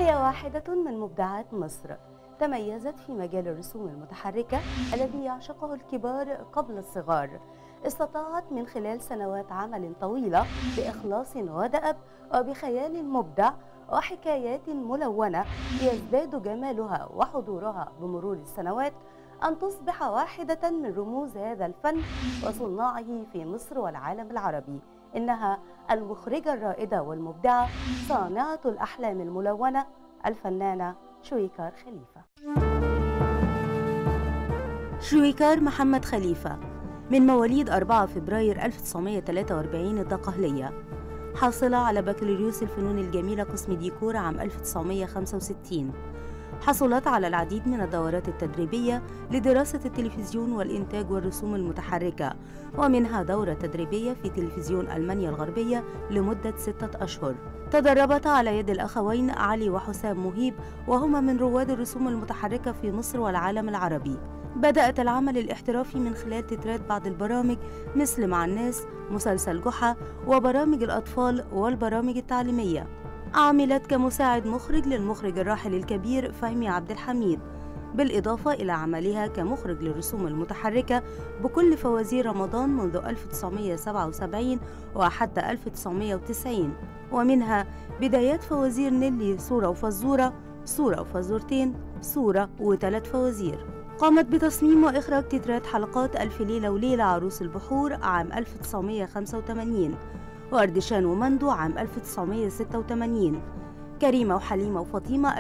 هي واحدة من مبدعات مصر تميزت في مجال الرسوم المتحركة الذي يعشقه الكبار قبل الصغار استطاعت من خلال سنوات عمل طويلة بإخلاص ودأب وبخيال مبدع وحكايات ملونة يزداد جمالها وحضورها بمرور السنوات أن تصبح واحدة من رموز هذا الفن وصناعه في مصر والعالم العربي إنها المخرجة الرائدة والمبدعة صانعة الأحلام الملونة الفنانة شويكار خليفة شويكار محمد خليفة من مواليد 4 فبراير 1943 الدقهلية حاصلة على بكالوريوس الفنون الجميلة قسم ديكور عام 1965 حصلت على العديد من الدورات التدريبية لدراسة التلفزيون والإنتاج والرسوم المتحركة ومنها دورة تدريبية في تلفزيون ألمانيا الغربية لمدة ستة أشهر تدربت على يد الأخوين علي وحسام مهيب وهما من رواد الرسوم المتحركة في مصر والعالم العربي بدأت العمل الاحترافي من خلال تترات بعض البرامج مثل مع الناس مسلسل جحا وبرامج الأطفال والبرامج التعليمية عملت كمساعد مخرج للمخرج الراحل الكبير فهمي عبد الحميد بالإضافة إلى عملها كمخرج للرسوم المتحركة بكل فوازير رمضان منذ 1977 وحتى 1990 ومنها بدايات فوازير نيلي صورة وفزورة صورة وفزورتين صورة وثلاث فوازير قامت بتصميم وإخراج تترات حلقات ألف ليلة وليلة عروس البحور عام 1985 وأردشان ومندو عام 1986 كريمة وحليمة وفاطمة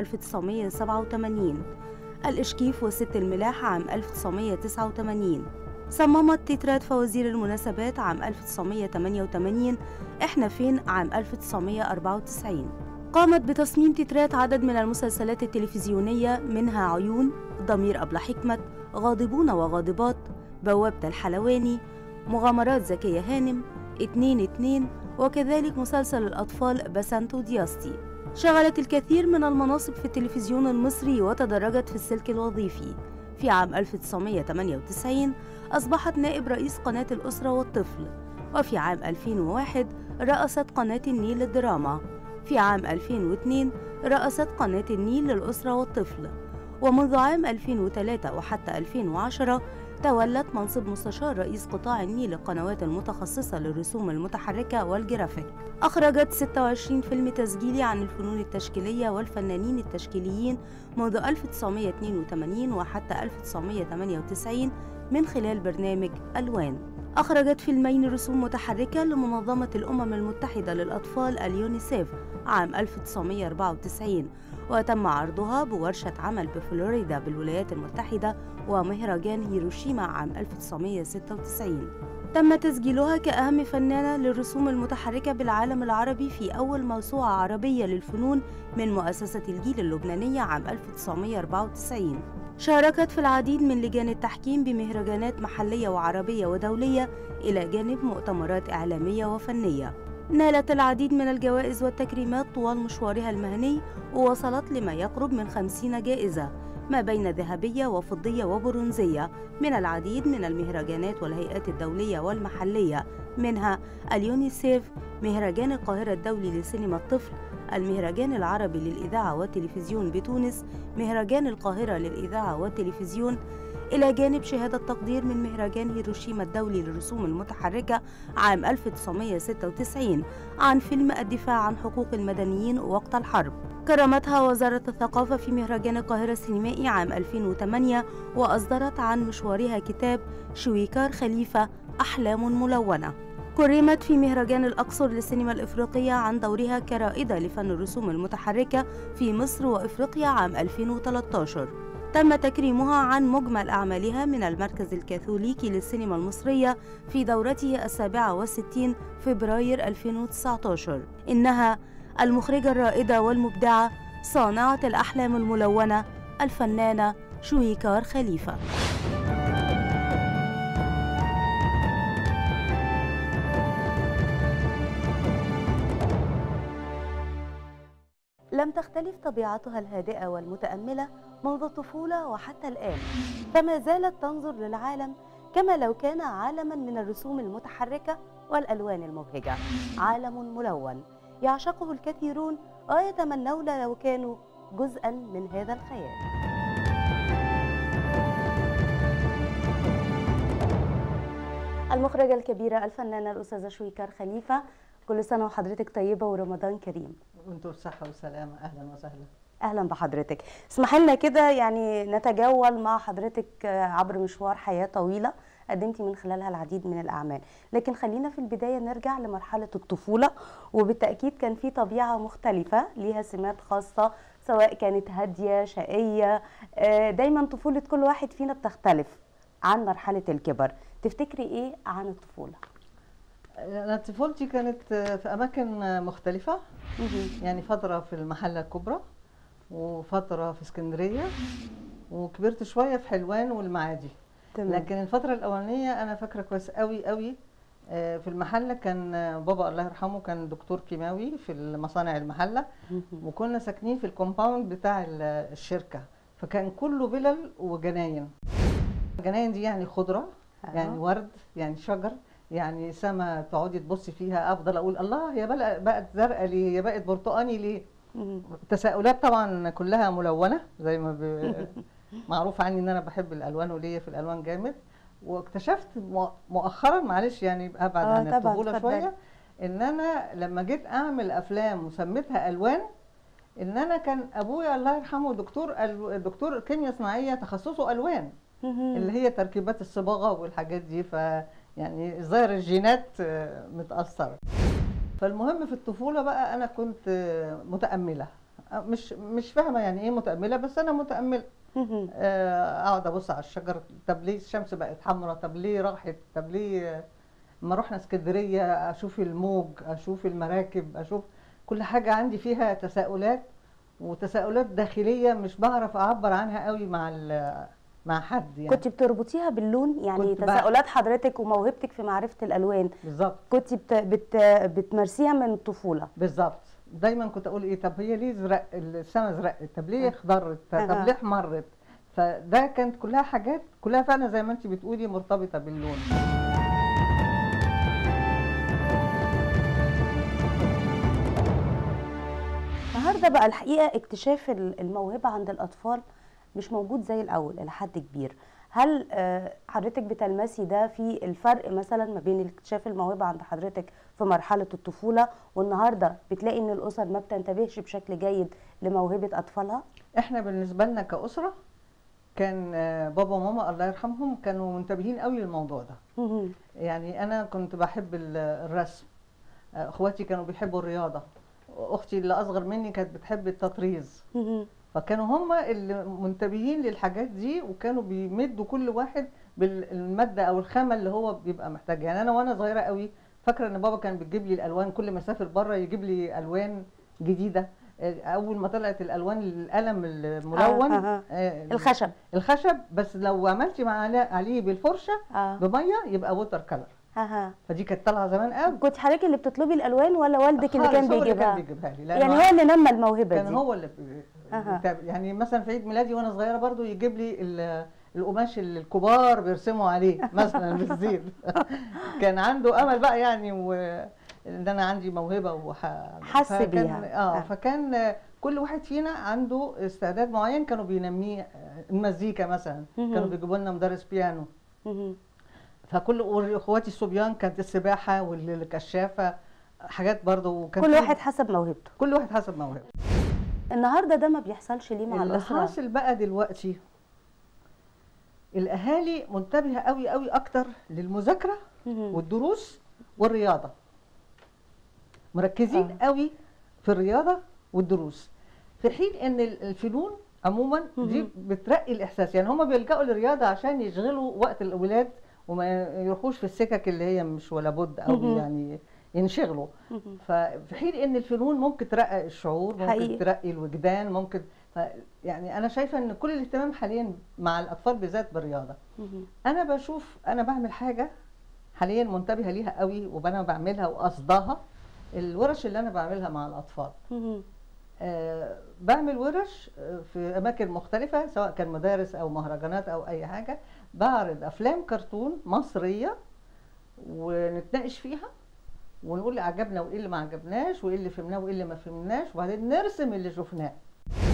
1987 الإشكيف وست الملاح عام 1989 صممت تترات فوازير المناسبات عام 1988 إحنا فين عام 1994 قامت بتصميم تترات عدد من المسلسلات التلفزيونية منها عيون ضمير أبلة حكمت غاضبون وغاضبات بوابة الحلواني مغامرات زكية هانم اتنين اتنين وكذلك مسلسل الأطفال بسنتو دياستي شغلت الكثير من المناصب في التلفزيون المصري وتدرجت في السلك الوظيفي في عام 1998 أصبحت نائب رئيس قناة الأسرة والطفل وفي عام 2001 رأست قناة النيل للدراما في عام 2002 رأست قناة النيل للأسرة والطفل ومنذ عام 2003 وحتى 2010 تولت منصب مستشار رئيس قطاع النيل للقنوات المتخصصة للرسوم المتحركة والجرافيك أخرجت 26 فيلم تسجيلي عن الفنون التشكيلية والفنانين التشكيليين منذ 1982 وحتى 1998 من خلال برنامج ألوان أخرجت فيلمين رسوم متحركة لمنظمة الأمم المتحدة للأطفال اليونيسيف عام 1994 وتم عرضها بورشة عمل بفلوريدا بالولايات المتحدة ومهرجان هيروشيما عام 1996 تم تسجيلها كأهم فنانة للرسوم المتحركة بالعالم العربي في أول موسوعة عربية للفنون من مؤسسة الجيل اللبنانية عام 1994 شاركت في العديد من لجان التحكيم بمهرجانات محلية وعربية ودولية إلى جانب مؤتمرات إعلامية وفنية نالت العديد من الجوائز والتكريمات طوال مشوارها المهني ووصلت لما يقرب من خمسين جائزة ما بين ذهبية وفضية وبرونزية من العديد من المهرجانات والهيئات الدولية والمحلية منها اليونيسيف مهرجان القاهرة الدولي لسينما الطفل المهرجان العربي للإذاعة والتلفزيون بتونس مهرجان القاهرة للإذاعة والتلفزيون إلى جانب شهادة تقدير من مهرجان هيروشيما الدولي للرسوم المتحركة عام 1996 عن فيلم الدفاع عن حقوق المدنيين وقت الحرب كرمتها وزارة الثقافة في مهرجان القاهرة السينمائي عام 2008 وأصدرت عن مشوارها كتاب شويكار خليفة أحلام ملونة كرمت في مهرجان الأقصر للسينما الإفريقية عن دورها كرائدة لفن الرسوم المتحركة في مصر وإفريقيا عام 2013 تم تكريمها عن مجمل أعمالها من المركز الكاثوليكي للسينما المصرية في دورته السابعة والستين فبراير 2019 إنها المخرجة الرائدة والمبدعة صانعة الأحلام الملونة الفنانة شويكار خليفة لم تختلف طبيعتها الهادئة والمتأملة منذ الطفولة وحتى الآن فما زالت تنظر للعالم كما لو كان عالما من الرسوم المتحركة والألوان المبهجة عالم ملون يعشقه الكثيرون ويتمنون لو كانوا جزءا من هذا الخيال المخرجة الكبيرة الفنانة الأستاذة شويكار خليفة كل سنة وحضرتك طيبة ورمضان كريم وانتم بصحة وسلامة أهلا وسهلا اهلا بحضرتك اسمح لنا كده يعني نتجول مع حضرتك عبر مشوار حياه طويله قدمتي من خلالها العديد من الاعمال لكن خلينا في البدايه نرجع لمرحله الطفوله وبالتاكيد كان في طبيعه مختلفه ليها سمات خاصه سواء كانت هاديه شقيه دايما طفوله كل واحد فينا بتختلف عن مرحله الكبر تفتكري ايه عن الطفوله أنا طفولتي كانت في أماكن مختلفة يعني فترة في المحلة الكبرى وفترة في اسكندرية وكبرت شوية في حلوان والمعادي تمام. لكن الفترة الأولانية أنا فاكرة كويس قوي قوي في المحلة كان بابا الله يرحمه كان دكتور كيماوي في المصانع المحلة وكنا ساكنين في الكومباوند بتاع الشركة فكان كله فلل وجناين الجناين دي يعني خضرة يعني ورد يعني شجر يعني سما تقعدي تبصي فيها افضل اقول الله هي بقت زرقاء ليه هي بقت برتقاني ليه تساؤلات طبعا كلها ملونه زي ما ب... معروف عني ان انا بحب الالوان وليا في الالوان جامد واكتشفت مؤخرا معلش يعني ابعد آه عن الطفوله شويه ان انا لما جيت اعمل افلام وسميتها الوان ان انا كان ابويا الله يرحمه دكتور دكتور كيمياء صناعيه تخصصه الوان اللي هي تركيبات الصباغه والحاجات دي ف يعني ظاهر الجينات متاثره فالمهم في الطفوله بقى انا كنت متامله مش مش فاهمه يعني ايه متامله بس انا متامله اقعد ابص على الشجر طب ليه الشمس بقت حمراء طب ليه راحت طب ليه لما رحنا اسكندريه اشوف الموج اشوف المراكب اشوف كل حاجه عندي فيها تساؤلات وتساؤلات داخليه مش بعرف اعبر عنها قوي مع مع حد يعني كنت بتربطيها باللون يعني تساؤلات حضرتك وموهبتك في معرفه الالوان بالظبط كنت بت بت بتمارسيها من الطفوله بالظبط دايما كنت اقول ايه طب هي ليه زرق السما زرقت طب ليه اخضرت طب ليه احمرت فده كانت كلها حاجات كلها فعلا زي ما انت بتقولي مرتبطه باللون النهارده بقى الحقيقه اكتشاف الموهبه عند الاطفال مش موجود زي الاول الى حد كبير هل حضرتك بتلمسي ده في الفرق مثلا ما بين اكتشاف الموهبه عند حضرتك في مرحله الطفوله والنهارده بتلاقي ان الاسر ما بتنتبهش بشكل جيد لموهبه اطفالها احنا بالنسبه لنا كاسره كان بابا وماما الله يرحمهم كانوا منتبهين قوي للموضوع ده يعني انا كنت بحب الرسم اخواتي كانوا بيحبوا الرياضه اختي اللي اصغر مني كانت بتحب التطريز فكانوا هم اللي منتبهين للحاجات دي وكانوا بيمدوا كل واحد بالماده او الخامه اللي هو بيبقى محتاجها يعني انا وانا صغيره قوي فاكره ان بابا كان بيجيب لي الالوان كل ما اسافر بره يجيب لي الوان جديده اول ما طلعت الالوان القلم الملون آه آه. الخشب الخشب بس لو عملتي مع عليه بالفرشه آه. بميه يبقى ووتر كلر اها فدي كانت طالعه زمان قوي كنت حضرتك اللي بتطلبي الالوان ولا والدك اللي كان بيجيبها؟ اللي كان بيجيبها لي يعني هو اللي نمى الموهبه كان دي هو اللي أه. يعني مثلا في عيد ميلادي وانا صغيره برضو يجيب لي القماش اللي الكبار بيرسموا عليه مثلا بالزيت كان عنده امل بقى يعني و ان انا عندي موهبه وح... حس بيها اه فكان كل واحد فينا عنده استعداد معين كانوا بينميه المزيكا مثلا كانوا بيجيبوا لنا مدرس بيانو فكل اخواتي الصبيان كانت السباحه والكشافه حاجات برضو كان كل واحد حسب موهبته كل واحد حسب موهبته النهارده ده ما بيحصلش ليه مع اللي الاسره حاصل بقى دلوقتي الاهالي منتبهه قوي قوي اكتر للمذاكره والدروس والرياضه مركزين آه. قوي في الرياضه والدروس في حين ان الفنون عموما دي بترقي الاحساس يعني هم بيلجأوا للرياضه عشان يشغلوا وقت الاولاد وما يروحوش في السكك اللي هي مش ولا بد او يعني ينشغلوا ففي حين ان الفنون ممكن ترقق الشعور ممكن حقيقي. ترقي الوجدان ممكن يعني انا شايفه ان كل الاهتمام حاليا مع الاطفال بالذات بالرياضه انا بشوف انا بعمل حاجه حاليا منتبهه ليها قوي وانا بعملها وقصداها الورش اللي انا بعملها مع الاطفال آه بعمل ورش في اماكن مختلفه سواء كان مدارس او مهرجانات او اي حاجه بعرض افلام كرتون مصريه ونتناقش فيها ونقول اللي عجبنا وايه اللي ما عجبناش وايه اللي فهمناه وايه اللي ما فهمناش وبعدين نرسم اللي شفناه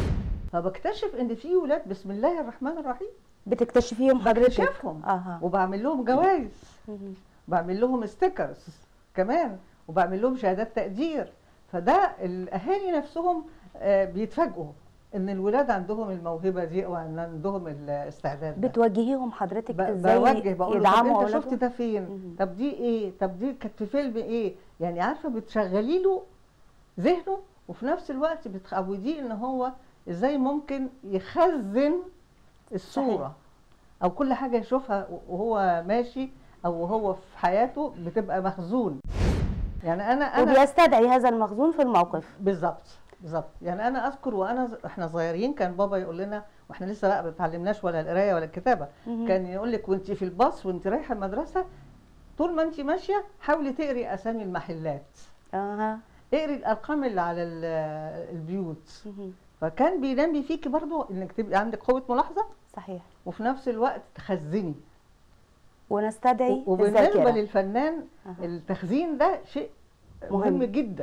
فبكتشف ان في ولاد بسم الله الرحمن الرحيم بتكتشفيهم حضرتك بكتشفهم اها وبعمل لهم جوائز مهم. بعمل لهم ستيكرز كمان وبعمل لهم شهادات تقدير فده الاهالي نفسهم آه، بيتفاجئوا ان الولاد عندهم الموهبه دي او ان عندهم الاستعداد ده بتوجهيهم حضرتك ب- ازاي بوجه بقول له طب يدعموا انت شفت اولادهم ده فين مهم. طب دي ايه طب دي كانت في فيلم ايه يعني عارفه بتشغلي له ذهنه وفي نفس الوقت بتعوديه ان هو ازاي ممكن يخزن الصوره او كل حاجه يشوفها وهو ماشي او وهو في حياته بتبقى مخزون يعني انا انا وبيستدعي هذا المخزون في الموقف بالظبط بالظبط يعني انا اذكر وانا ز- احنا صغيرين كان بابا يقول لنا واحنا لسه بقى ما اتعلمناش ولا القرايه ولا الكتابه مهم. كان يقول لك وانت في الباص وانت رايحه المدرسه طول ما انت ماشيه حاولي تقري اسامي المحلات اها اقري الارقام اللي على ال- البيوت مهم. فكان بينمي فيكي برضو انك تبقى عندك قوه ملاحظه صحيح وفي نفس الوقت تخزني ونستدعي و- وبالنسبه الذاكره للفنان أها. التخزين ده شيء مهم. مهم جدا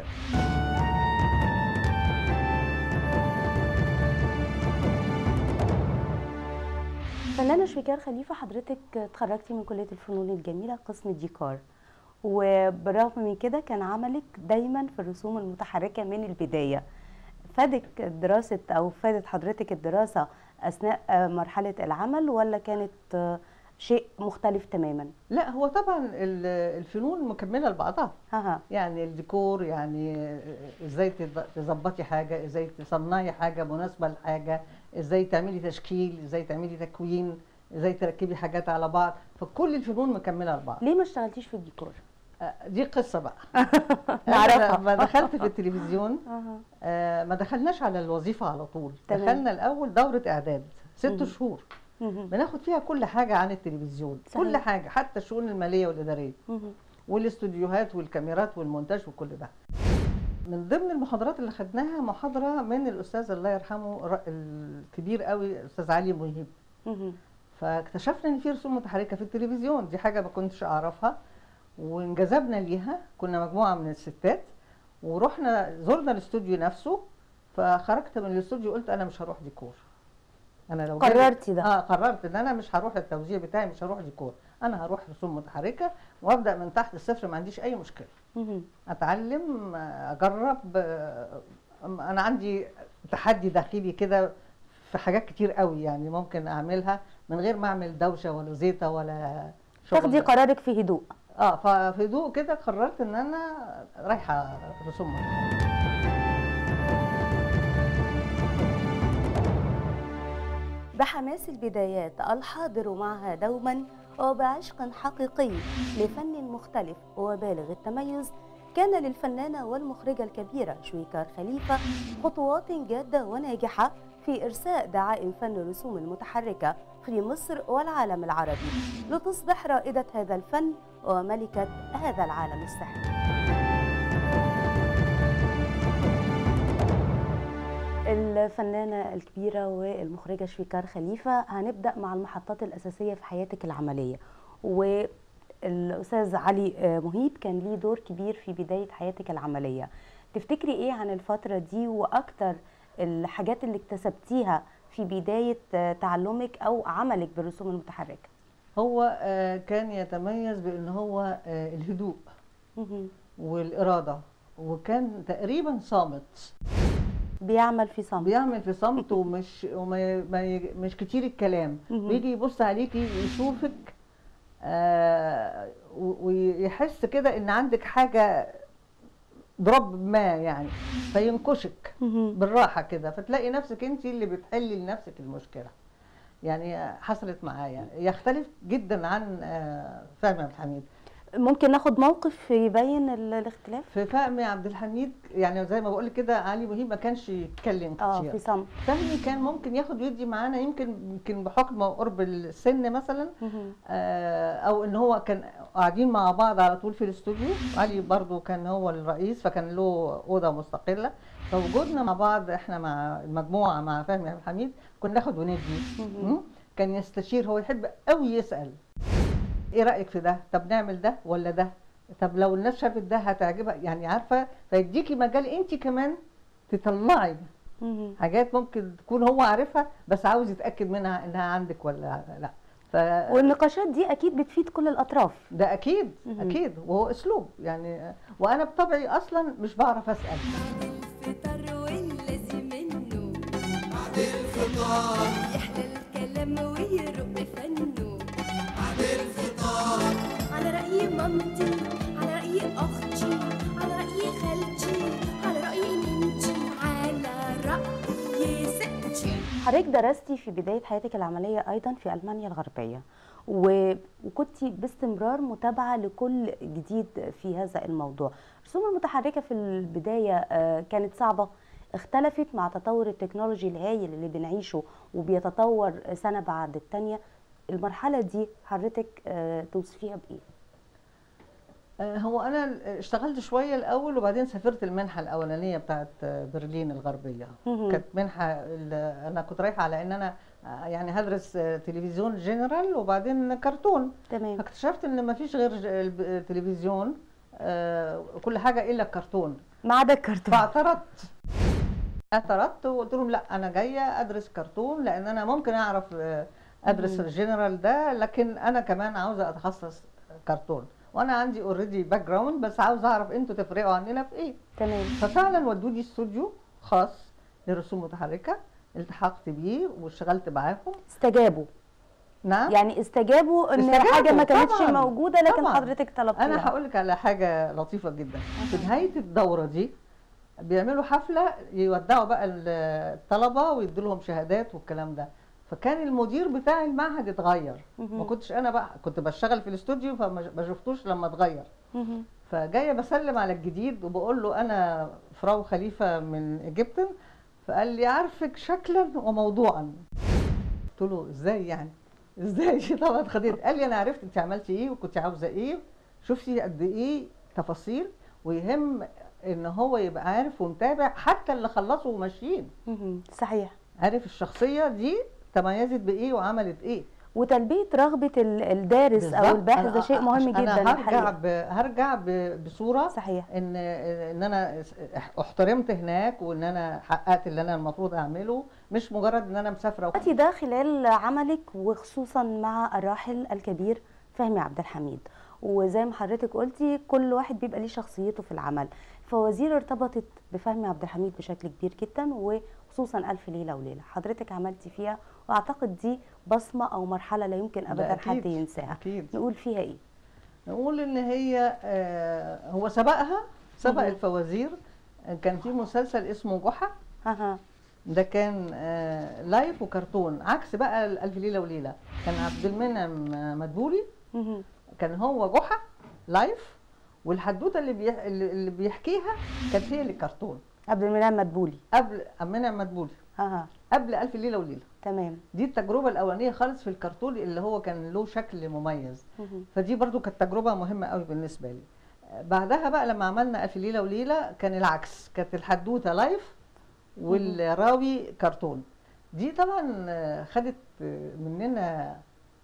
فنانة شويكار خليفة حضرتك اتخرجتي من كلية الفنون الجميلة قسم ديكور وبالرغم من كده كان عملك دايما في الرسوم المتحركة من البداية فادك دراسة أو فادت حضرتك الدراسة أثناء آه، مرحلة العمل ولا كانت آه، شيء مختلف تماما؟ لا هو طبعا ال- الفنون مكمله لبعضها ها يعني الديكور يعني ازاي تض- تظبطي حاجه ازاي تصنعي حاجه مناسبه لحاجه ازاي تعملي تشكيل ازاي تعملي تكوين ازاي تركبي حاجات على بعض فكل الفنون مكمله لبعض ليه ما اشتغلتيش في الديكور؟ آه، دي قصه بقى نعرفها. أنا لما دخلت في التلفزيون أها. آه، ما دخلناش على الوظيفة على طول تمام. دخلنا الأول دورة إعداد ست مهم. شهور مهم. بناخد فيها كل حاجة عن التلفزيون صحيح. كل حاجة حتى الشؤون المالية والإدارية مهم. والاستوديوهات والكاميرات والمونتاج وكل ده من ضمن المحاضرات اللي خدناها محاضرة من الأستاذ الله يرحمه الر- الكبير قوي الأستاذ علي مهيب مهم. فاكتشفنا ان في رسوم متحركه في التلفزيون دي حاجه ما كنتش اعرفها وانجذبنا ليها كنا مجموعه من الستات ورحنا زرنا الاستوديو نفسه فخرجت من الاستوديو قلت انا مش هروح ديكور انا لو جالي- قررتي ده. اه قررت ان انا مش هروح التوزيع بتاعي مش هروح ديكور انا هروح رسوم متحركه وابدا من تحت الصفر ما عنديش اي مشكله مهم. اتعلم آه، اجرب آه، انا عندي تحدي داخلي كده في حاجات كتير قوي يعني ممكن اعملها من غير ما اعمل دوشه ولا زيطه ولا شغل تاخدي قرارك في هدوء اه ففي هدوء كده قررت ان انا رايحه رسوم متحركة. بحماس البدايات الحاضر معها دوما وبعشق حقيقي لفن مختلف وبالغ التميز كان للفنانة والمخرجة الكبيرة شويكار خليفة خطوات جادة وناجحة في إرساء دعائم فن الرسوم المتحركة في مصر والعالم العربي لتصبح رائدة هذا الفن وملكة هذا العالم السحري الفنانة الكبيرة والمخرجة شويكار خليفة هنبدأ مع المحطات الأساسية في حياتك العملية والأستاذ علي آه، مهيب كان ليه دور كبير في بداية حياتك العملية تفتكري إيه عن الفترة دي وأكتر الحاجات اللي اكتسبتيها في بداية آه، تعلمك أو عملك بالرسوم المتحركة هو آه، كان يتميز بان هو آه، الهدوء مهم. والاراده وكان تقريبا صامت بيعمل في صمت بيعمل في صمت ومش وما ما ي- مش كتير الكلام مهم. بيجي يبص عليكي يشوفك آه و- ويحس كده ان عندك حاجه ضرب ما يعني فينكشك مهم. بالراحه كده فتلاقي نفسك انت اللي بتحلي لنفسك المشكله يعني حصلت معايا يختلف جدا عن آه، فهمي عبد الحميد ممكن ناخد موقف يبين ال- الاختلاف في فهمي عبد الحميد يعني زي ما بقول كده علي مهيب ما كانش يتكلم اه كتير في صمت فهمي كان ممكن ياخد ويدي معانا يمكن يمكن بحكم قرب السن مثلا مهم. آه، او ان هو كان قاعدين مع بعض على طول في الاستوديو علي برضو كان هو الرئيس فكان له اوضه مستقله فوجودنا مع بعض احنا مع المجموعه مع فهمي عبد الحميد كنا ناخد وندي مهم. م? كان يستشير هو يحب قوي يسال ايه رايك في ده طب نعمل ده ولا ده طب لو الناس شافت ده هتعجبها يعني عارفه فيديكي مجال انت كمان تطلعي مهم. حاجات ممكن تكون هو عارفها بس عاوز يتاكد منها انها عندك ولا لا ف والنقاشات دي اكيد بتفيد كل الاطراف ده اكيد مهم. اكيد وهو اسلوب يعني وانا بطبعي اصلا مش بعرف اسال الفطر والذي منه بعد الفطار يحلى الكلام ويرق فنه بعد الفطار على رأي مامتي على رأي أختي على رأي خالتي على رأي ننتي على رأي ستي حضرتك درستي في بداية حياتك العملية أيضا في ألمانيا الغربية و- وكنت باستمرار متابعة لكل جديد في هذا الموضوع الرسوم المتحركة في البداية آه، كانت صعبة اختلفت مع تطور التكنولوجي الهائل اللي بنعيشه وبيتطور سنة بعد التانية المرحلة دي حضرتك آه، توصفيها بإيه؟ آه، هو انا اشتغلت شويه الاول وبعدين سافرت المنحه الاولانيه بتاعت آه، برلين الغربيه مهم. كانت منحه ال- انا كنت رايحه على ان انا آه، يعني هدرس آه، تلفزيون جنرال وبعدين كرتون تمام فاكتشفت ان ما فيش غير ج- الب- التلفزيون آه، كل حاجه الا الكرتون ما عدا الكرتون فاعترضت اعترضت وقلت لهم لا انا جايه ادرس كرتون لان انا ممكن اعرف آه، ادرس مم. الجنرال ده لكن انا كمان عاوزه اتخصص كرتون وانا عندي اوريدي باك جراوند بس عاوزه اعرف انتوا تفرقوا عننا في ايه تمام ففعلا ودوني استوديو خاص للرسوم المتحركه التحقت بيه واشتغلت معاهم استجابوا نعم يعني استجابوا ان استجابوا، حاجة ما كانتش طبعاً، موجودة لكن طبعاً. حضرتك طلبتيها انا هقول لك على حاجه لطيفه جدا في نهايه الدوره دي بيعملوا حفله يودعوا بقى ال- الطلبه ويدوا لهم شهادات والكلام ده فكان المدير بتاع المعهد اتغير مهم. ما كنتش انا بقى كنت بشتغل في الاستوديو فما ما شفتوش لما اتغير مهم. فجايه بسلم على الجديد وبقول له انا فراو خليفه من ايجيبتن فقال لي عارفك شكلا وموضوعا قلت له ازاي يعني ازاي طبعا اتخضيت قال لي انا عرفت انت عملتي ايه وكنت عاوزه ايه شفتي قد ايه تفاصيل ويهم ان هو يبقى عارف ومتابع حتى اللي خلصوا وماشيين مهم. صحيح عارف الشخصيه دي تميزت بايه وعملت ايه وتلبيه رغبه ال- الدارس او بالظبط. الباحث ده أنا- شيء مهم جدا انا هرجع الحقيقة. ب... هرجع ب... بصوره صحيح ان ان انا احترمت هناك وان انا حققت اللي انا المفروض اعمله مش مجرد ان انا مسافره دلوقتي ده خلال عملك وخصوصا مع الراحل الكبير فهمي عبد الحميد وزي ما حضرتك قلتي كل واحد بيبقى ليه شخصيته في العمل فوزير ارتبطت بفهمي عبد الحميد بشكل كبير جدا وخصوصا ألف ليلة وليلة حضرتك عملتي فيها واعتقد دي بصمة او مرحلة لا يمكن ده ابدا أكيد، حد ينساها اكيد نقول فيها ايه نقول ان هي آه، هو سبقها سبق مهم. الفوازير كان في مسلسل اسمه جحا ها ها ده كان آه، لايف وكرتون عكس بقى الف ليله وليله كان عبد المنعم آه، مدبولي مهم. كان هو جحا لايف والحدوته اللي بيح... اللي اللي بيحكيها كانت هي اللي كرتون عبد المنعم مدبولي قبل عبد المنعم مدبولي ها ها قبل الف ليله وليله تمام دي التجربه الاولانيه خالص في الكرتون اللي هو كان له شكل مميز مهم. فدي برضو كانت تجربه مهمه قوي بالنسبه لي بعدها بقى لما عملنا الف ليله وليله كان العكس كانت الحدوته لايف والراوي كرتون دي طبعا آه، خدت آه، مننا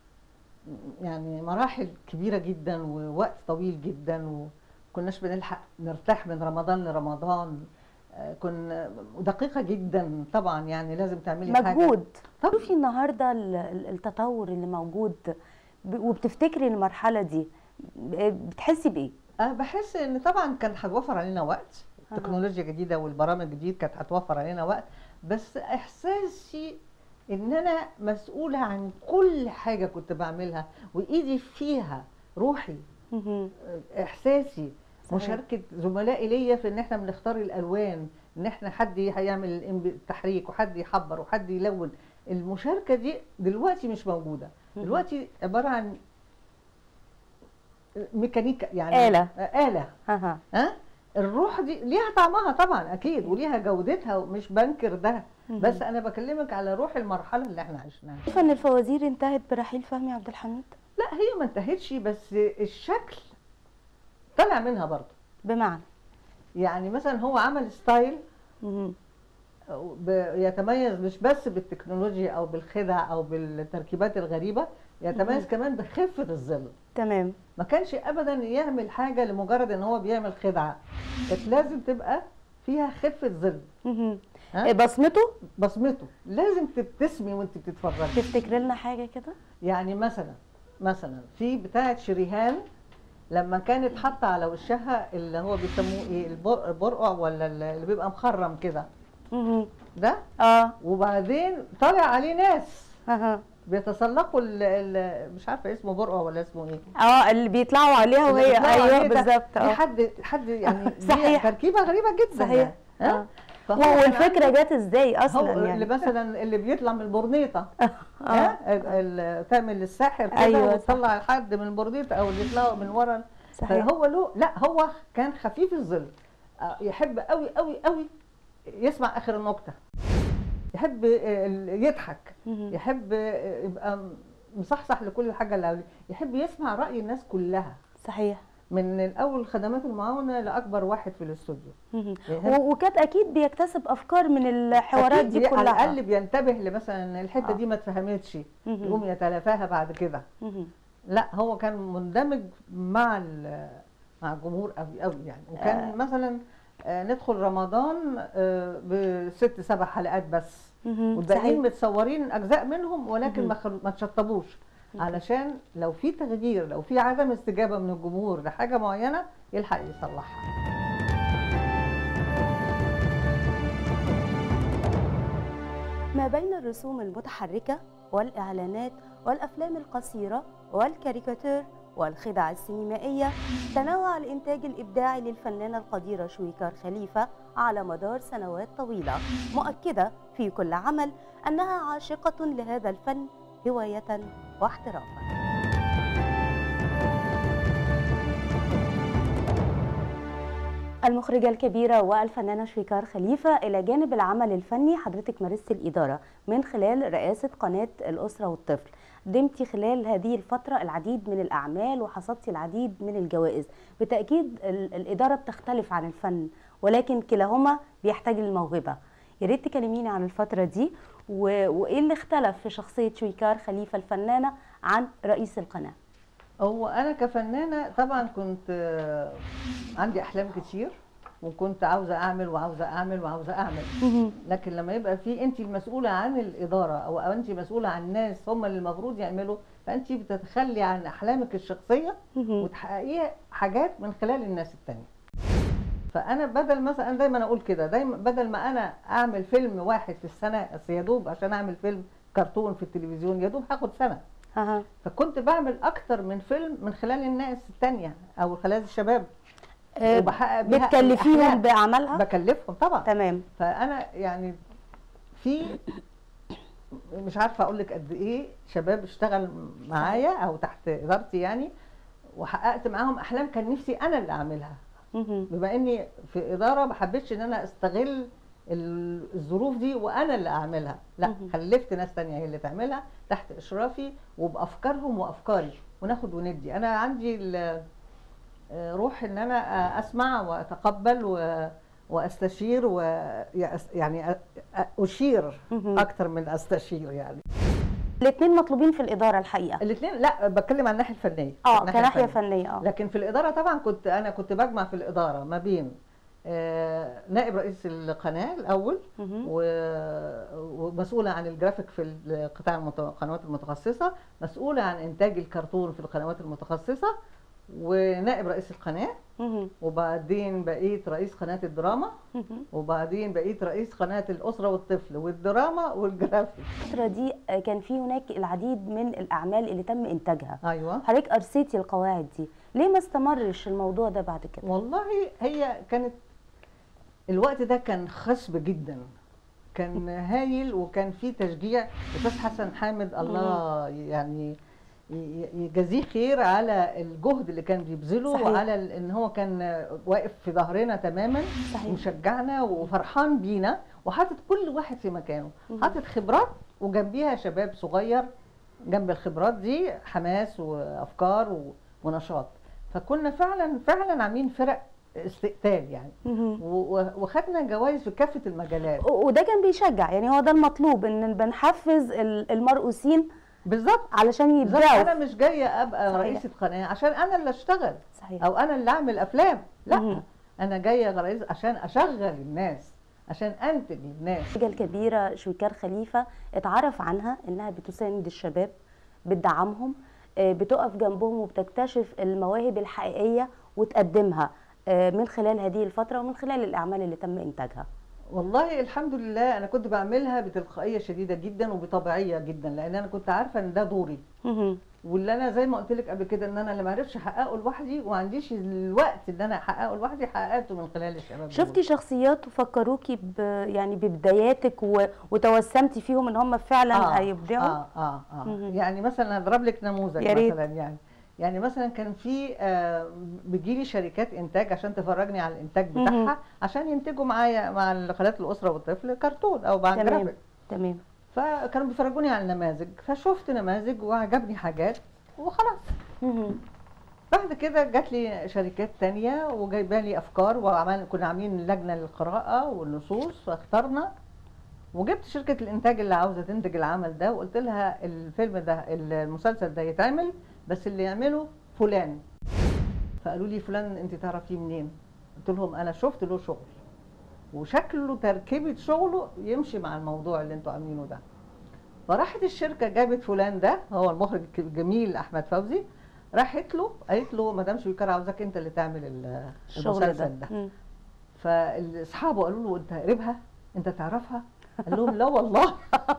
يعني مراحل كبيره جدا ووقت طويل جدا وكناش بنلحق نرتاح من رمضان لرمضان آه، كنا دقيقه جدا طبعا يعني لازم تعملي حاجه مجهود طب شوفي النهارده ال- ال- التطور اللي موجود ب- وبتفتكري المرحله دي ب- بتحسي بايه أه بحس ان طبعا كان هتوفر علينا وقت أها. تكنولوجيا جديده والبرامج الجديد كانت هتوفر علينا وقت بس احساسي ان انا مسؤوله عن كل حاجه كنت بعملها وايدي فيها روحي مهم. آه، احساسي صحيح. مشاركه زملائي ليا في ان احنا بنختار الالوان ان احنا حد هيعمل الإنب- التحريك وحد يحبر وحد يلون المشاركه دي دلوقتي مش موجوده مهم. دلوقتي عباره عن ميكانيكا يعني آلة. آه، آلة ها ها ها الروح دي ليها طعمها طبعا اكيد وليها جودتها ومش بنكر ده مهم. بس انا بكلمك على روح المرحله اللي احنا عشناها شايفه ان الفوازير انتهت برحيل فهمي عبد الحميد لا هي ما انتهتش بس الشكل طلع منها برضه بمعنى يعني مثلا هو عمل ستايل مهم. ب- يتميز مش بس بالتكنولوجيا او بالخدع او بالتركيبات الغريبه يتميز مهم. كمان بخفه الظل تمام ما كانش ابدا يعمل حاجه لمجرد ان هو بيعمل خدعه كانت لازم تبقى فيها خفه ظل مهم. ها؟ بصمته بصمته لازم تبتسمي وانت بتتفرجي تفتكر لنا حاجه كده يعني مثلا مثلا في بتاعه شريهان لما كانت حاطه على وشها اللي هو بيسموه ايه البر- البرقع ولا اللي بيبقى مخرم كده مهم. ده اه وبعدين طالع عليه ناس اها بيتسلقوا ال ال مش عارفه اسمه برقع ولا اسمه ايه اه اللي بيطلعوا عليها اللي وهي بيطلعوا ايوه عليه ده، بالظبط دي اه حد حد يعني دي صحيح. تركيبه غريبه جدا صحيح يعني. ها؟ اه فهو و- كان والفكره عنده- جت ازاي هو اصلا اللي يعني مثلا اللي بيطلع من البورنيطه اه ها ال- ال- تعمل الساحر كده أيوة، أيوة صح. وتطلع حد من البورنيطه او اللي يطلعوا من ورا صحيح فهو له لا هو كان خفيف الظل آه، يحب قوي قوي قوي يسمع اخر النكته يحب آه، ال- يضحك مهم. يحب آه، يبقى مصحصح لكل حاجه اللي حواليه يحب يسمع راي الناس كلها صحيح من الاول الخدمات المعاونه لاكبر واحد في الاستوديو مهم. يحب- و- وكانت اكيد بيكتسب افكار من الحوارات أكيد دي بي- على كلها الاقل بينتبه لمثلا الحته آه. دي ما اتفهمتش مهم. يقوم يتلافاها بعد كده مهم. لا هو كان مندمج مع ال- مع الجمهور قوي قوي يعني وكان آه. آه. مثلا آه، ندخل رمضان آه، بست سبع حلقات بس مهم. والباقيين صحيح متصورين اجزاء منهم ولكن مهم. ما خل- ما تشطبوش علشان لو في تغيير لو في عدم استجابه من الجمهور لحاجه معينه يلحق يصلحها ما بين الرسوم المتحركة والإعلانات والأفلام القصيرة والكاريكاتير والخدع السينمائية تنوع الإنتاج الإبداعي للفنانة القديرة شويكار خليفة على مدار سنوات طويلة مؤكدة في كل عمل أنها عاشقة لهذا الفن هواية واحترافا المخرجة الكبيرة والفنانة شويكار خليفة إلى جانب العمل الفني حضرتك مارست الإدارة من خلال رئاسة قناة الأسرة والطفل قدمتي خلال هذه الفترة العديد من الأعمال وحصدتي العديد من الجوائز بالتأكيد ال- الإدارة بتختلف عن الفن ولكن كلاهما بيحتاج للموهبة يا ريت تكلميني عن الفترة دي و... وإيه اللي اختلف في شخصية شويكار خليفة الفنانة عن رئيس القناة هو انا كفنانه طبعا كنت آه، عندي احلام كتير وكنت عاوزه اعمل وعاوزه اعمل وعاوزه اعمل لكن لما يبقى في انت المسؤوله عن الاداره او أو انت مسؤوله عن ناس هم اللي المفروض يعملوا فانت بتتخلي عن احلامك الشخصيه وتحققي حاجات من خلال الناس التانية فانا بدل مثلا انا دايما اقول كده دايما بدل ما انا اعمل فيلم واحد في السنه بس يا دوب عشان اعمل فيلم كرتون في التلفزيون يا دوب هاخد سنه أها. فكنت بعمل اكتر من فيلم من خلال الناس التانية او خلال الشباب آه، وبحقق بيها بتكلفيهم الأحلام. بأعمالها بكلفهم طبعا تمام فانا يعني في مش عارفه اقول لك قد ايه شباب اشتغل معايا او تحت ادارتي يعني وحققت معاهم احلام كان نفسي انا اللي اعملها مهم. بما اني في اداره ما حبيتش ان انا استغل ال- الظروف دي وانا اللي اعملها لا مهم. خلفت ناس تانية هي اللي تعملها تحت اشرافي وبافكارهم وافكاري وناخد وندي انا عندي ال- آه، روح ان انا آه، اسمع واتقبل و واستشير و يعني أ- أ- اشير مهم. اكتر من استشير يعني الاثنين مطلوبين في الإدارة الحقيقة الاثنين لا بتكلم عن الناحيه الفنيه اه الناحية كناحية الفنية. فنية اه لكن في الاداره طبعا كنت انا كنت بجمع في الاداره ما بين آه، نائب رئيس القناه الاول مهم. و- ومسؤوله عن الجرافيك في القطاع المت- القنوات المتخصصه مسؤوله عن انتاج الكرتون في القنوات المتخصصه ونائب رئيس القناه مهم. وبعدين بقيت رئيس قناه الدراما مهم. وبعدين بقيت رئيس قناه الاسره والطفل والدراما والجرافيك الفترة دي آه، كان في هناك العديد من الأعمال اللي تم إنتاجها ايوه حضرتك أرسيتي القواعد دي ليه ما استمرش الموضوع ده بعد كده؟ والله هي كانت الوقت ده كان خصب جدا كان هايل وكان في تشجيع استاذ حسن حامد الله يعني ي- يجازيه خير على الجهد اللي كان بيبذله صحيح. وعلى ال- ان هو كان واقف في ظهرنا تماما صحيح ومشجعنا وفرحان بينا وحاطط كل واحد في مكانه مهم. حاطط خبرات وجنبيها شباب صغير جنب الخبرات دي حماس وافكار و- ونشاط فكنا فعلا فعلا عاملين فرق استقتال يعني مهم. و- و- وخدنا جوائز في كافه المجالات و- وده كان بيشجع يعني هو ده المطلوب ان بنحفز ال- المرؤوسين بالظبط علشان بالظبط انا يبدعوا مش جايه ابقى صحيح. رئيسه قناه عشان انا اللي اشتغل صحيح او انا اللي اعمل افلام لا مهم. انا جايه رئيس عشان اشغل الناس عشان انتج للناس الحاجة الكبيرة شويكار خليفة اتعرف عنها انها بتساند الشباب بتدعمهم آه، بتقف جنبهم وبتكتشف المواهب الحقيقية وتقدمها آه، من خلال هذه الفترة ومن خلال الأعمال اللي تم إنتاجها والله الحمد لله انا كنت بعملها بتلقائيه شديده جدا وبطبيعيه جدا لان انا كنت عارفه ان ده دوري مهم. واللي انا زي ما قلت لك قبل كده ان انا اللي ما عرفش احققه لوحدي وما عنديش الوقت ان انا احققه لوحدي حققته من خلال الشباب دول. شفتي شخصيات وفكروكي ب يعني ببداياتك و... وتوسمتي فيهم ان هم فعلا هيبدعوا اه اه اه مهم. يعني مثلا اضرب لك نموذج يا ريت. مثلا يعني يعني مثلا كان في آه بيجي شركات انتاج عشان تفرجني على الانتاج مهم. بتاعها عشان ينتجوا معايا مع قناه الاسره والطفل كرتون او مع تمام جرافيك تمام فكانوا بيفرجوني على النماذج فشفت نماذج وعجبني حاجات وخلاص مهم. بعد كده جات لي شركات تانية وجايبه لي افكار وعمل كنا عاملين لجنه للقراءه والنصوص واخترنا وجبت شركه الانتاج اللي عاوزه تنتج العمل ده وقلت لها الفيلم ده المسلسل ده يتعمل بس اللي يعمله فلان فقالوا لي فلان انت تعرفيه منين قلت لهم انا شفت له شغل وشكله تركيبه شغله يمشي مع الموضوع اللي انتوا عاملينه ده فراحت الشركه جابت فلان ده هو المخرج الجميل احمد فوزي راحت له قالت له مدام شويكار عاوزاك انت اللي تعمل ال- الشغل ده المسلسل ده مم. فاصحابه قالوا له انت قريبها انت تعرفها قال لهم لا والله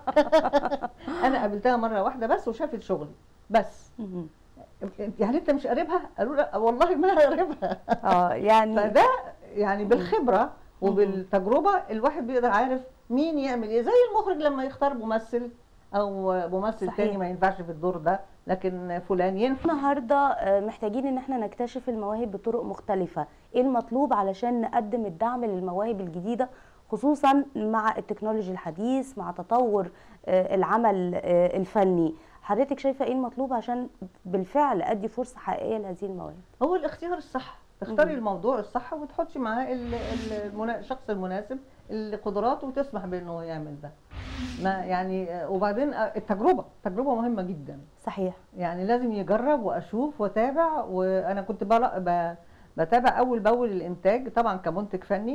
انا قابلتها مره واحده بس وشافت شغلي بس مهم. يعني انت مش قريبها قالوا لا والله ما انا قريبها اه يعني فده يعني بالخبره وبالتجربه الواحد بيقدر عارف مين يعمل ايه زي المخرج لما يختار ممثل او ممثل صحيح. تاني ما ينفعش في الدور ده لكن فلان ينفع النهارده آه، محتاجين ان احنا نكتشف المواهب بطرق مختلفه ايه المطلوب علشان نقدم الدعم للمواهب الجديده خصوصا مع التكنولوجي الحديث مع تطور آه، العمل آه، الفني حضرتك شايفه ايه المطلوب عشان بالفعل ادي فرصه حقيقيه لهذه المواهب هو الاختيار الصح تختاري مم. الموضوع الصح وتحطي معاه ال- ال- المنا- الشخص المناسب اللي قدراته تسمح بانه هو يعمل ده ما يعني آه، وبعدين آه، التجربه التجربه مهمه جدا صحيح يعني لازم يجرب واشوف واتابع وانا كنت بلا- ب- بتابع اول باول الانتاج طبعا كمنتج فني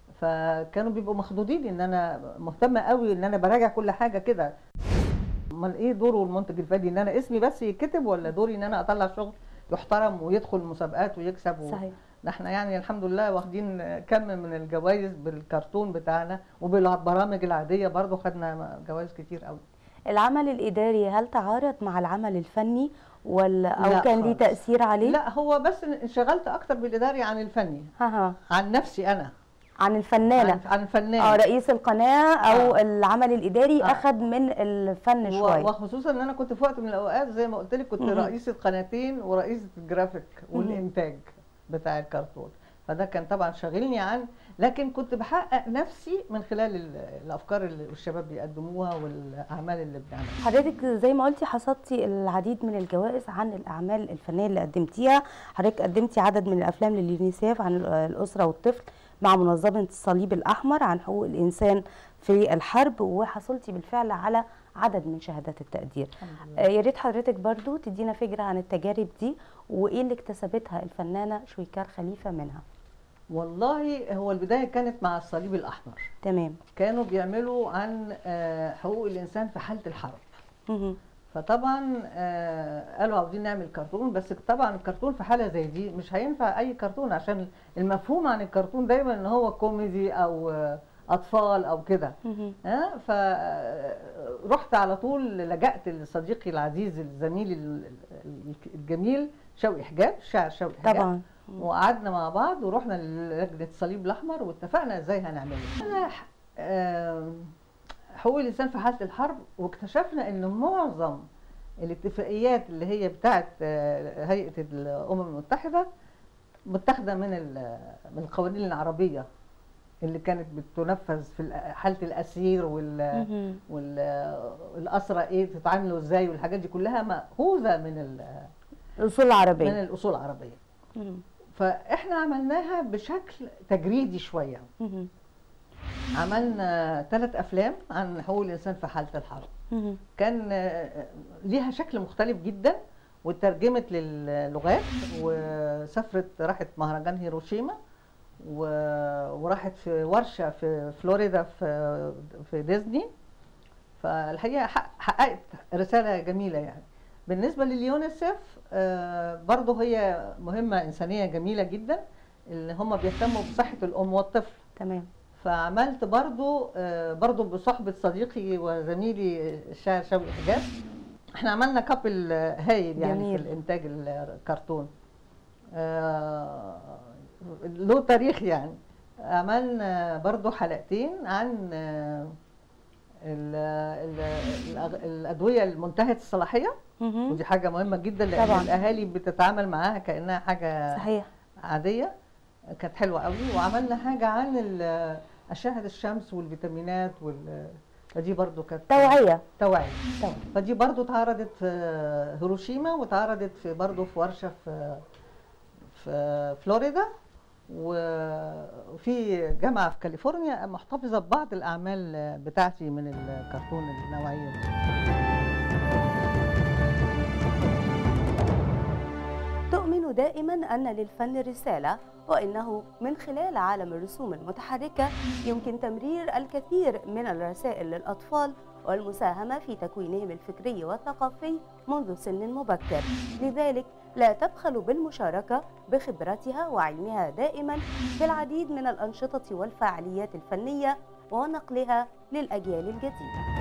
فكانوا بيبقوا مخضوضين ان انا مهتمه قوي ان انا براجع كل حاجه كده امال ايه دوره المنتج الفني ان انا اسمي بس يتكتب ولا دوري ان انا اطلع شغل يحترم ويدخل مسابقات ويكسب و... صحيح ده احنا يعني الحمد لله واخدين كم من الجوائز بالكرتون بتاعنا وبالبرامج العاديه برضو خدنا جوائز كتير قوي العمل الاداري هل تعارض مع العمل الفني ولا او لا كان ليه خالص. تاثير عليه لا هو بس انشغلت اكتر بالاداري عن الفني ها ها عن نفسي انا عن الفنانه عن, عن الفنان اه رئيس القناه او آه. العمل الاداري آه. اخذ من الفن و- شويه وخصوصا ان انا كنت في وقت من الاوقات زي ما قلت لك كنت مهم. رئيسه قناتين ورئيسه الجرافيك والانتاج بتاع الكرتون فده كان طبعا شاغلني عن لكن كنت بحقق نفسي من خلال ال- الافكار اللي الشباب بيقدموها والاعمال اللي بنعملها حضرتك زي ما قلتي حصدتي العديد من الجوائز عن الاعمال الفنيه اللي قدمتيها حضرتك قدمتي عدد من الافلام لليونيسيف عن ال- الاسره والطفل مع منظمه الصليب الاحمر عن حقوق الانسان في الحرب وحصلتي بالفعل على عدد من شهادات التقدير الحمد آه، يا ريت حضرتك برضو تدينا فكره عن التجارب دي وايه اللي اكتسبتها الفنانه شويكار خليفه منها والله هو البدايه كانت مع الصليب الاحمر تمام كانوا بيعملوا عن آه، حقوق الانسان في حاله الحرب مهم. فطبعا آه، قالوا عاوزين نعمل كرتون بس طبعا الكرتون في حاله زي دي مش هينفع اي كرتون عشان المفهوم عن الكرتون دايما ان هو كوميدي او آه، اطفال او كده مهم. ها فرحت على طول لجأت لصديقي العزيز الزميل ال- ال- الجميل شوقي حجاب الشاعر شوقي حجاب طبعا وقعدنا مع بعض ورحنا للجنه الصليب الاحمر واتفقنا ازاي هنعمله انا ح- آم، حقوق الانسان في حاله الحرب واكتشفنا ان معظم الاتفاقيات اللي هي بتاعت آه، هيئه الامم المتحده متاخده من ال- من القوانين العربيه اللي كانت بتنفذ في الأ- حاله الاسير وال مهم. والاسرى ايه تتعاملوا ازاي والحاجات دي كلها ماخوذه من ال- الاصول من العربيه الاصول العربيه مهم. فاحنا عملناها بشكل تجريدي شويه مهم. عملنا ثلاث افلام عن حقوق الانسان في حاله الحرب مهم. كان آه، ليها شكل مختلف جدا وترجمت للغات وسافرت راحت مهرجان هيروشيما و- وراحت في ورشه في فلوريدا في في ديزني فالحقيقه حق- حققت رساله جميله يعني بالنسبه لليونيسف آه، برضه هي مهمه انسانيه جميله جدا اللي هم بيهتموا بصحه الام والطفل تمام فعملت برضو آه، برضو بصحبة صديقي وزميلي الشاعر شوقي حجاب احنا عملنا كابل آه، هايل يعني جميل. في الانتاج الكرتون آه، له تاريخ يعني عملنا برضو حلقتين عن آه، ال- ال- الأغ- الأدوية المنتهية الصلاحية مهم. ودي حاجة مهمة جدا لأن طبعاً. الأهالي بتتعامل معاها كأنها حاجة صحيح عاديه كانت حلوه قوي وعملنا حاجه عن ال- اشعه الشمس والفيتامينات وال فدي برضو كانت توعيه توعيه توعيه فدي برضو اتعرضت في هيروشيما واتعرضت في برضو في ورشه في في فلوريدا وفي جامعه في كاليفورنيا محتفظه ببعض الاعمال بتاعتي من الكرتون النوعيه دي تؤمن دائما أن للفن رسالة وإنه من خلال عالم الرسوم المتحركة يمكن تمرير الكثير من الرسائل للأطفال والمساهمة في تكوينهم الفكري والثقافي منذ سن مبكر لذلك لا تبخل بالمشاركة بخبرتها وعلمها دائما بالعديد من الأنشطة والفعاليات الفنية ونقلها للأجيال الجديدة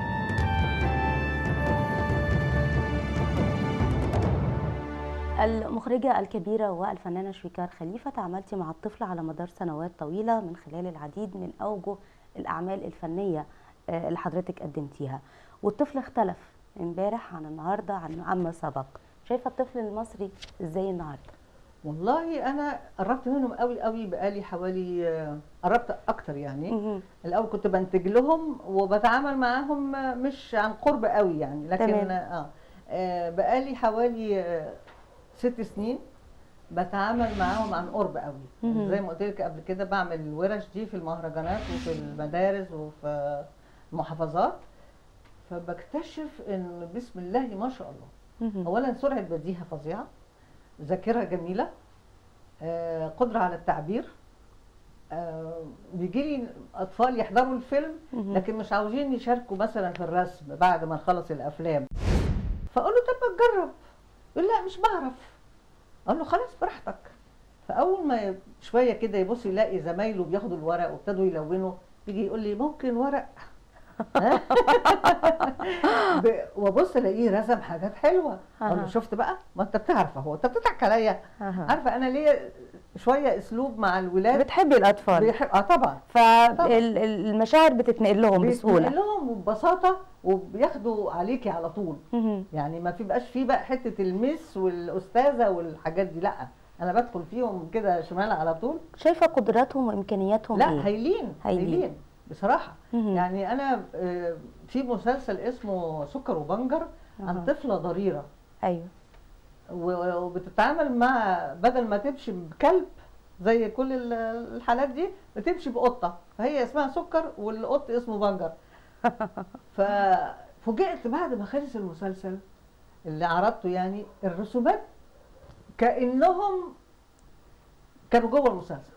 المخرجة الكبيرة والفنانة شويكار خليفة تعاملتي مع الطفل على مدار سنوات طويلة من خلال العديد من أوجه الأعمال الفنية آه، اللي حضرتك قدمتيها والطفل اختلف امبارح عن النهاردة عن عما سبق شايفة الطفل المصري ازاي النهاردة والله انا قربت منهم قوي قوي بقالي حوالي آه، قربت اكتر يعني مهم. الاول كنت بنتج لهم وبتعامل معاهم مش عن قرب قوي يعني لكن تمام. اه آه، بقالي حوالي آه، ست سنين بتعامل معاهم عن قرب قوي مهم. زي ما قلت لك قبل كده بعمل الورش دي في المهرجانات وفي المدارس وفي المحافظات فبكتشف ان بسم الله ما شاء الله مهم. اولا سرعه بديهه فظيعه ذاكره جميله آه، قدره على التعبير آه، بيجي لي اطفال يحضروا الفيلم مهم. لكن مش عاوزين يشاركوا مثلا في الرسم بعد ما نخلص الافلام فاقول له طب ما تجرب يقول لا مش بعرف اقول له خلاص براحتك فاول ما ي- شويه كده يبص يلاقي زمايله بياخدوا الورق وابتدوا يلونوا يجي يقول لي ممكن ورق ها؟ ب- وابص الاقيه رسم حاجات حلوه اقول له أها. شفت بقى ما انت بتعرف اهو انت بتضحك عليا أها. عارفه انا ليا شويه اسلوب مع الولاد بتحبي الأطفال بيحب اه طبعا فالمشاعر بتتنقل لهم بيتنقل بسهولة لهم وببساطه وبياخدوا عليكي على طول مهم. يعني ما في بقاش فيه بقى حته المس والاستاذه والحاجات دي لا انا بدخل فيهم كده شمال على طول شايفة قدراتهم وإمكانياتهم لا إيه؟ هايلين هايلين. هايلين بصراحه مهم. يعني انا آه، في مسلسل اسمه سكر وبنجر عن أها. طفله ضريره أيوه و- وبتتعامل مع بدل ما تمشي بكلب زي كل ال- الحالات دي بتمشي بقطه فهي اسمها سكر والقط اسمه بنجر ففوجئت بعد ما خلص المسلسل اللي عرضته يعني الرسومات كانهم كانوا جوه المسلسل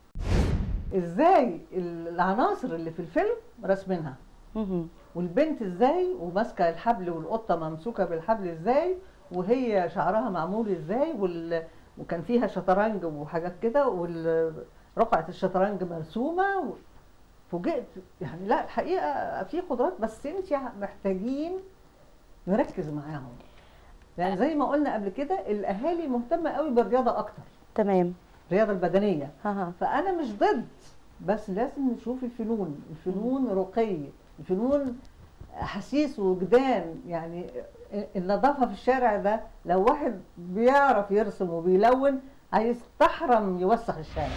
ازاي العناصر اللي في الفيلم رسمينها مهم. والبنت ازاي وماسكه الحبل والقطه ممسوكه بالحبل ازاي وهي شعرها معمول ازاي وال... وكان فيها شطرنج وحاجات كده ورقعه الشطرنج مرسومه و... فوجئت يعني لا الحقيقه في قدرات بس انت محتاجين نركز معاهم يعني زي ما قلنا قبل كده الاهالي مهتمه قوي بالرياضه اكتر تمام الرياضه البدنيه أها. فانا مش ضد بس لازم نشوف الفنون الفنون رقي الفنون احاسيس وجدان يعني النظافه في الشارع ده لو واحد بيعرف يرسم وبيلون هيستحرم يوسخ الشارع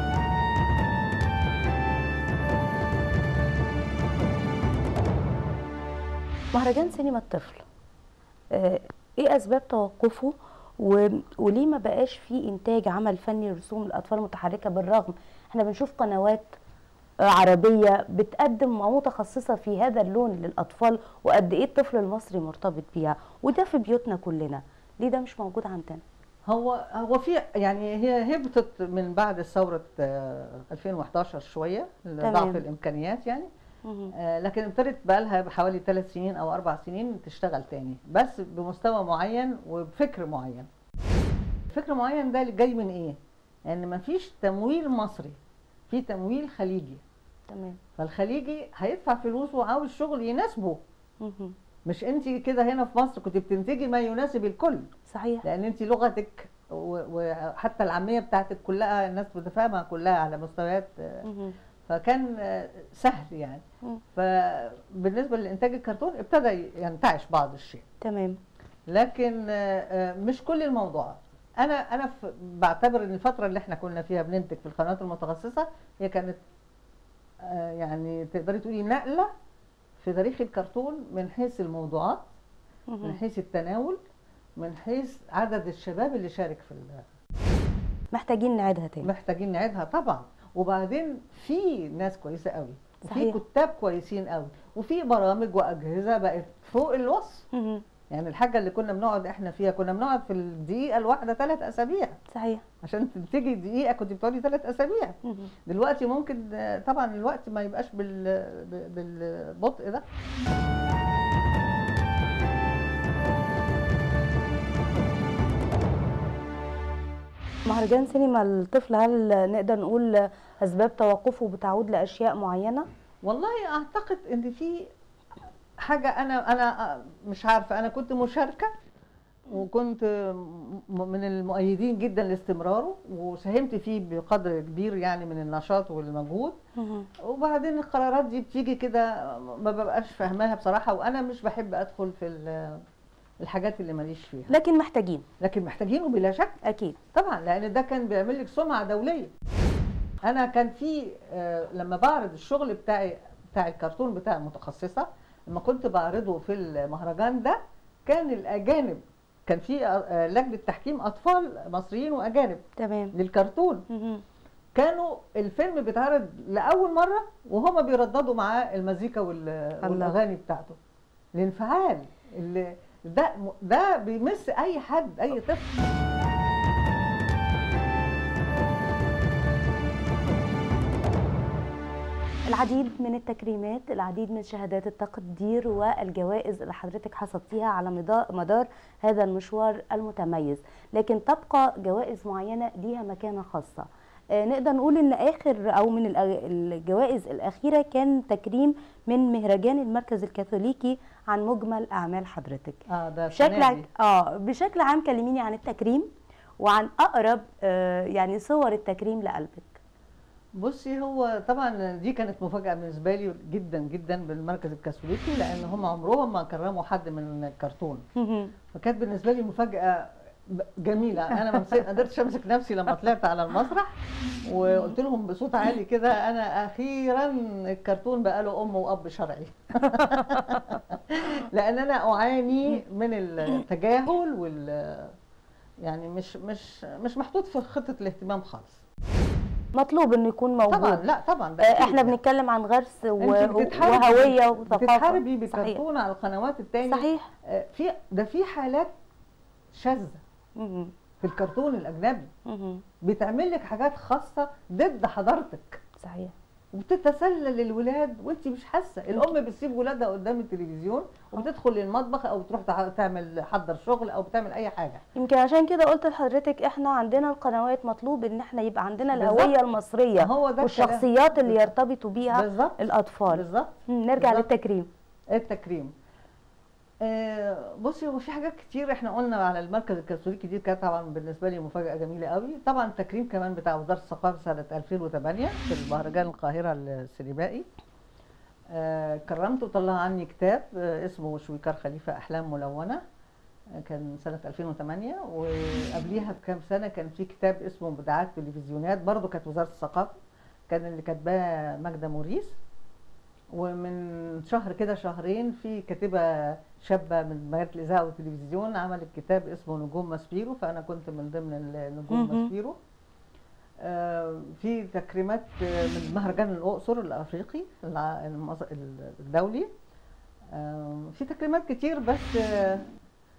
مهرجان سينما الطفل آه، ايه اسباب توقفه و... وليه ما بقاش فيه انتاج عمل فني لرسوم الاطفال المتحركه بالرغم احنا بنشوف قنوات آه، عربيه بتقدم متخصصه في هذا اللون للاطفال وقد ايه الطفل المصري مرتبط بيها وده في بيوتنا كلنا ليه ده مش موجود عندنا هو هو في يعني هي هبطت من بعد ثوره آه، 2011 شويه تمام. لضعف الامكانيات يعني مهم. آه، لكن ابتدت بقى لها بحوالي ثلاث سنين او اربع سنين تشتغل تاني بس بمستوى معين وبفكر معين فكر معين ده اللي جاي من ايه ان مفيش تمويل مصري في تمويل خليجي تمام فالخليجي هيدفع فلوس وعاوز شغل يناسبه مهم. مش انت كده هنا في مصر كنت بتنتجي ما يناسب الكل صحيح لان انت لغتك و- وحتى العاميه بتاعتك كلها الناس بتفهمها كلها على مستويات آه، مهم. فكان آه، سهل يعني مم. فبالنسبه لانتاج الكرتون ابتدى ينتعش بعض الشيء تمام لكن آه، آه، مش كل الموضوعات انا انا ف- بعتبر ان الفتره اللي احنا كنا فيها بننتج في القنوات المتخصصه هي كانت آه، يعني تقدري تقولي نقله في تاريخ الكرتون من حيث الموضوعات من مهم. حيث التناول من حيث عدد الشباب اللي شارك في ال- محتاجين نعيدها تاني محتاجين نعيدها طبعا وبعدين في ناس كويسه قوي وفي صحيح. كتاب كويسين قوي وفي برامج واجهزه بقت فوق الوصف مهم. يعني الحاجه اللي كنا بنقعد احنا فيها كنا بنقعد في الدقيقه الواحده ثلاث اسابيع صحيح عشان تنتجي دقيقه كنت بتقعدي ثلاث اسابيع مهم. دلوقتي ممكن آه، طبعا الوقت ما يبقاش بال ب- بالبطء ده مهرجان سينما الطفل هل نقدر نقول اسباب توقفه بتعود لاشياء معينه والله اعتقد ان في حاجه انا انا مش عارفه انا كنت مشاركه وكنت م- من المؤيدين جدا لاستمراره وساهمت فيه بقدر كبير يعني من النشاط والمجهود مهم. وبعدين القرارات دي بتيجي كده ما ببقاش فاهماها بصراحه وانا مش بحب ادخل في ال- الحاجات اللي ماليش فيها لكن محتاجين لكن محتاجينه بلا شك اكيد طبعا لان ده كان بيعمل لك سمعه دوليه انا كان في آه، لما بعرض الشغل بتاعي بتاع الكرتون بتاع المتخصصه لما كنت بعرضه في المهرجان ده كان الاجانب كان في آه، لجنه تحكيم اطفال مصريين واجانب تمام للكرتون مهم. كانوا الفيلم بيتعرض لاول مره وهما بيرددوا معاه المزيكا وال- والاغاني بتاعته الانفعال اللي ده ده بيمس اي حد اي طفل العديد من التكريمات العديد من شهادات التقدير والجوائز اللي حضرتك حصدتيها على مدا- مدار هذا المشوار المتميز لكن تبقى جوائز معينة ليها مكانة خاصة آه، نقدر نقول ان اخر او من الأ- الجوائز الاخيره كان تكريم من مهرجان المركز الكاثوليكي عن مجمل اعمال حضرتك اه ده بشكل السنة دي. اه بشكل عام كلميني عن التكريم وعن اقرب آه، يعني صور التكريم لقلبك بصي هو طبعا دي كانت مفاجاه بالنسبه لي جدا جدا بالمركز الكاثوليكي لان هم عمرهم ما كرموا حد من الكرتون فكانت بالنسبه لي مفاجاه ب- جميله انا ما مسك- قدرتش امسك نفسي لما طلعت على المسرح وقلت لهم بصوت عالي كده انا اخيرا الكرتون بقى له ام واب شرعي لان انا اعاني من التجاهل وال يعني مش مش مش محطوط في خطه الاهتمام خالص مطلوب انه يكون موجود طبعا لا طبعا ده آه، أكيد احنا يعني. بنتكلم عن غرس و- انت بتتحاربي وهويه وثقافه بتتحاربي صحيح بكرتون على القنوات التانية صحيح آه، في ده في حالات شاذه مهم. في الكرتون الاجنبي مهم. بتعمل لك حاجات خاصه ضد حضارتك صحيح وبتتسلل الولاد وانت مش حاسه الام بتسيب ولادها قدام التلفزيون وبتدخل المطبخ او تروح تع- تعمل حضر شغل او بتعمل اي حاجه يمكن عشان كده قلت لحضرتك احنا عندنا القنوات مطلوب ان احنا يبقى عندنا بالظبط. الهويه المصريه هو ده والشخصيات اللي بالظبط. يرتبطوا بيها بالظبط الاطفال بالظبط مم، نرجع بالظبط. للتكريم التكريم آه، بصي هو في حاجات كتير احنا قلنا على المركز الكاثوليكي دي كانت طبعا بالنسبه لي مفاجاه جميله قوي طبعا التكريم كمان بتاع وزاره الثقافه سنه 2008 في المهرجان القاهره السينمائي آه، كرمت وطلع عني كتاب آه، اسمه شويكار خليفه احلام ملونه آه، كان سنه 2008 وقبليها بكام سنه كان في كتاب اسمه مبدعات تلفزيونات برضه كانت وزاره الثقافه كان اللي كاتباه ماجده موريس ومن شهر كده شهرين في كاتبه شابه من مجله الاذاعه والتلفزيون عملت كتاب اسمه نجوم ماسبيرو فانا كنت من ضمن النجوم مهم. ماسبيرو آه، في تكريمات آه، من مهرجان الاقصر الافريقي الع- المز- الدولي آه، في تكريمات كتير بس آه،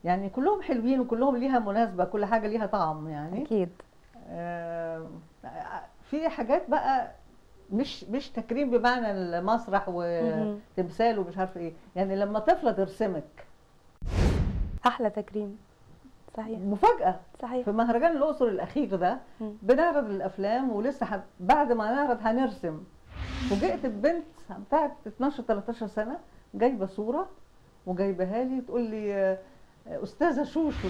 يعني كلهم حلوين وكلهم ليها مناسبه كل حاجه ليها طعم يعني اكيد آه، في حاجات بقى مش مش تكريم بمعنى المسرح مهم. وتمثال ومش عارفه ايه يعني لما طفله ترسمك احلى تكريم صحيح مفاجاه صحيح في مهرجان الاقصر الاخير ده مم. بنعرض الافلام ولسه ح... بعد ما نعرض هنرسم فوجئت ببنت بتاعت 12 13 سنه جايبه صوره وجايبها لي تقول لي آه، استاذه شوشو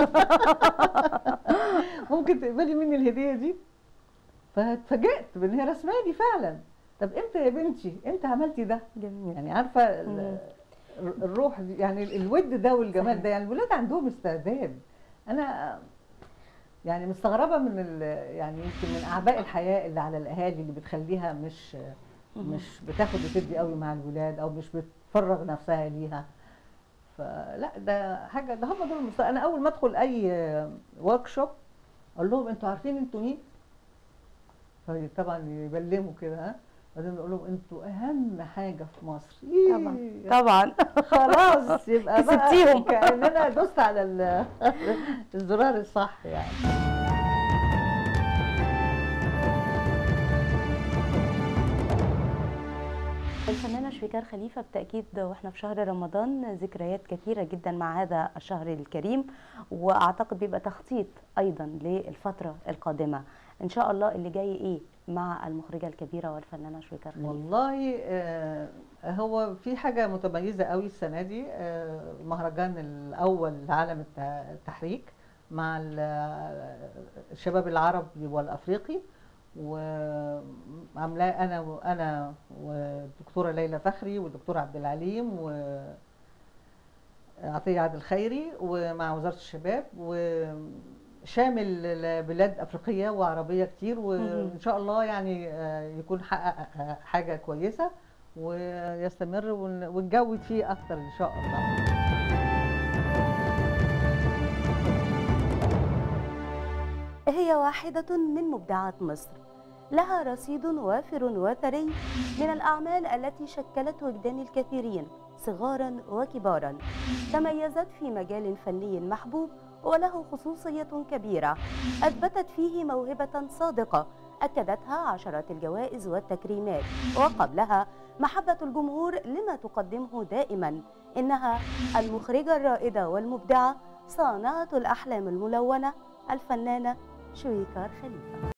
ممكن تقبلي مني الهديه دي فاتفاجئت بان هي رسمالي فعلا طب امتى يا بنتي امتى عملتي ده جميل يعني عارفه ال- مم. الروح دي يعني الود ده والجمال صحيح. ده يعني الولاد عندهم استعداد انا يعني مستغربه من ال- يعني يمكن من اعباء الحياه اللي على الاهالي اللي بتخليها مش مهم. مش بتاخد وتدي قوي مع الولاد او مش بتفرغ نفسها ليها فلا ده حاجه ده هم دول المستقبل انا اول ما ادخل اي ورك شوب اقول لهم انتوا عارفين انتوا مين؟ طبعا يبلموا كده ها بعدين اقول لهم انتوا اهم حاجه في مصر طبعا إيه. طبعا خلاص يبقى بقى كسبتيهم. كاننا دوست على ال- الزرار الصح يعني الفنانة شويكار خليفة بالتأكيد واحنا في شهر رمضان ذكريات كثيرة جدا مع هذا الشهر الكريم وأعتقد بيبقى تخطيط أيضا للفترة القادمة إن شاء الله اللي جاي إيه مع المخرجة الكبيرة والفنانة شويكار خليفة والله آه، هو في حاجة متميزة قوي السنة دي آه، المهرجان الأول لعالم الت- التحريك مع ال- الشباب العربي والأفريقي وعاملاه أنا وأنا والدكتورة ليلى فخري والدكتور عبد العليم و عطية عادل خيري ومع وزارة الشباب وشامل بلاد أفريقية وعربية كتير وإن شاء الله يعني آه، يكون حقق آه، حاجة كويسة ويستمر ون- ونجود فيه أكتر إن شاء الله هي واحدة من مبدعات مصر لها رصيد وافر وثري من الأعمال التي شكلت وجدان الكثيرين صغارا وكبارا تميزت في مجال فني محبوب وله خصوصية كبيرة أثبتت فيه موهبة صادقة أكدتها عشرات الجوائز والتكريمات وقبلها محبة الجمهور لما تقدمه دائما إنها المخرجة الرائدة والمبدعة صانعة الأحلام الملونة الفنانة شويكار خليفة